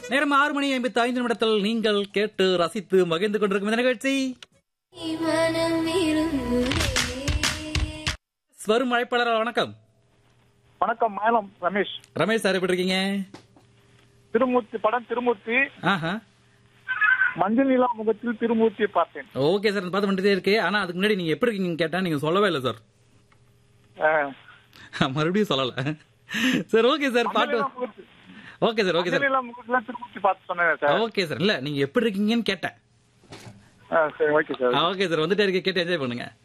நேரம் ஆறு மணி ஐம்பத்தி ஐந்து நிமிடத்தில் நீங்கள் கேட்டு ரசித்து மகிழ்ந்து கொண்டிருக்கும் இந்த நிகழ்ச்சி மனம் விரும்புதே வரும் அழைப்பாளர் வணக்கம் வணக்கம் மேலம் ரமேஷ் ரமேஷ் சார் எப்படி இருக்கீங்க திருமூர்த்தி படம் திருமூர்த்தி ஆஹா மஞ்சள் நிலா முகத்தில் திருமூர்த்தியை பார்த்தேன் ஓகே சார் பார்த்து பண்ணிட்டே இருக்கு ஆனா அதுக்கு முன்னாடி நீங்க எப்படி இருக்கீங்க கேட்டா நீங்க சொல்லவே இல்லை சார் அஹ், மறுபடியும் சொல்லல சார் ஓகே சார் மஞ்சள் பாட்டு நிலா முகத்தில் ஓகே சார் ஓகே மஞ்சள் சார் நிலா முகத்துல திருமூர்த்தி பார்த்து சொன்னேன் சார் ஓகே சார் இல்ல நீங்க எப்படி இருக்கீங்கன்னு கேட்டேன் அஹ், சரி ஓகே சார் ஓகே சார் வந்துட்டே இருக்க கேட்டு என்ஜாய் பண்ணுங்க